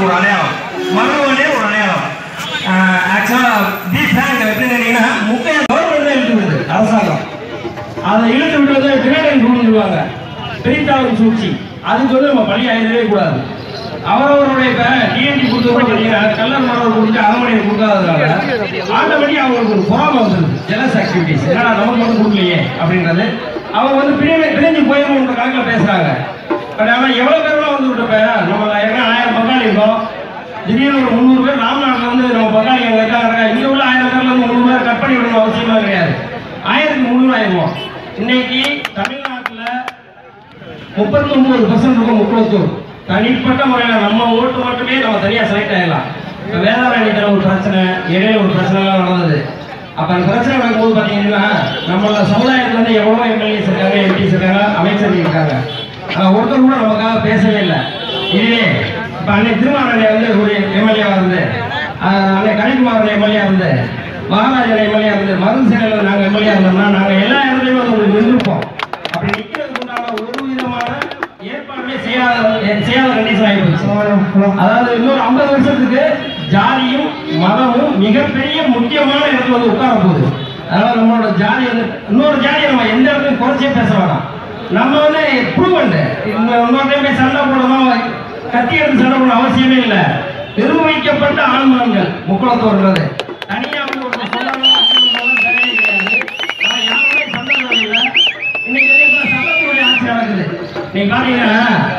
நமக்கு ஒரு அடையாளம் மரபுகளே ஒரு அடையாளம் ஆக்சுவலா தி ஃபேங்க் எப்படி நினைங்கன்னா முக்கிய கவர்மெண்ட் தான் இழுத்து விடுது அரசாங்கம் அதை இழுத்து விடுறது டிவைடன் ரூல்வாங்க பிரித்தாளும் சூழ்ச்சி அதுக்கு வந்து நம்ம பழி ஆயிடவே கூடாது அவரவருடைய இப்ப டிஎன்டி கொடுத்தவங்க பார்த்தீங்கன்னா கல்லர் மரவர் கொடுத்து அரண்மனையை கொடுக்காததுனால ஆட்டோமேட்டிக் அவங்களுக்கு ஒரு பொறாம வந்துருது ஜெலஸ் ஆக்டிவிட்டிஸ் என்னடா நமக்கு மட்டும் கொடுக்கலையே அப்படின்றது அவங்க வந்து பிரிவு பிரிஞ்சு போயிருவோன்ற கணக்கில் பேசுறாங்க பட் ஆனால் எவ்வளோ பேர்லாம் வந்து விட்டு இப்ப நம்ம ஏன்னா ஆயிரம் பங்காளி இருக்கோம் திடீர்னு ஒரு முந்நூறு பேர் ராமநாட்டில் வந்து நம்ம பங்காளி அங்கே இருக்காங்க இங்கே உள்ள ஆயிரம் பேர்ல இருந்து முந்நூறு பேர் கட் பண்ணி விடணும் அவசியமா கிடையாது ஆயிரத்தி முந்நூறு ஆயிடுவோம் இன்னைக்கு தமிழ்நாட்டில் முப்பத்தொன்பது பர்சன்ட் இருக்கும் முப்பத்தூர் தனிப்பட்ட முறையில் நம்ம ஓட்டு மட்டுமே நம்ம தனியாக செலக்ட் ஆகிடலாம் இப்போ வேதாரண்யத்தில் ஒரு பிரச்சனை இடையில ஒரு பிரச்சனைலாம் நடந்தது அப்போ அந்த பிரச்சனை நடக்கும்போது பார்த்தீங்கன்னா நம்மளோட சமுதாயத்துலேருந்து எவ்வளோ எம்எல்ஏஸ் இருக்காங்க எம்பிஸ் இருக்காங்க அமைச்சர்கள் இருக்காங்க ஆனால் ஒருத்தர் கூட நமக்காக பேசவே இல்லை இதுவே இப்போ அன்னை திருமாவளவன் வந்து ஒரு எம்எல்ஏவாக இருந்து ஆஹ் அன்னை கனிக்குமார் எம்எல்ஏ இருந்து மகாராஜன் எம்எல்ஏ இருந்து மருந்து சேனையில் நாங்கள் எம்எல்ஏ இருந்தோம்னா நாங்கள் எல்லா இடத்துலையும் வந்து உங்களுக்கு நின்றுப்போம் அப்படி நிற்கிறதுக்கு உண்டான ஒரு விதமான ஏற்பாடுமே செய்யாத செய்யாத கண்டிஷன் ஆகிப்போச்சு அதாவது இன்னொரு ஐம்பது வருஷத்துக்கு ஜாதியும் மதமும் மிகப்பெரிய முக்கியமான இடத்துல வந்து உட்கார போகுது அதனால நம்மளோட ஜாதி வந்து இன்னொரு ஜாதியை நம்ம எந்த இடத்துலையும் குறைச்சே பேச வேணாம் நம்ம வந்து ப்ரூவ் இன்னொரு டைம் போய் சண்டை போடணும் கத்தி எடுத்து சண்டை போடணும் அவசியமே இல்லை நிர்வகிக்கப்பட்ட ஆண்மகன்கள் முக்குளத்தோர்ன்றது தனியா வந்து ஒரு சொல்லணும் அப்படின்றதெல்லாம் தேவையே கிடையாது நான் யாருமே சண்டை போடல இன்னைக்கு வந்து இப்ப சட்டத்தினுடைய ஆட்சி நடக்குது நீங்க பாத்தீங்கன்னா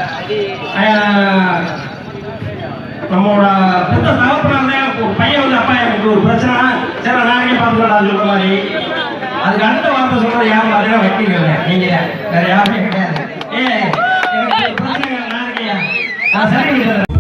ஆஹ், நம்மளோட பெத்த தகப்பனாலே ஒரு பையன் வந்து அப்பா எனக்கு ஒரு பிரச்சனை சரி நானே பார்த்துக்கலாம் சொல்ற மாதிரி அதுக்கு அடுத்த வார்த்தை சொல்றது யாரும் பார்த்தீங்கன்னா வைக்கிறீங்க நீங்க வேற யாருமே கிடையாது ஏ எனக்கு ஒரு பிரச்சனை நான் இருக்கேன் நான் சரி பண்ணிக்கிறேன்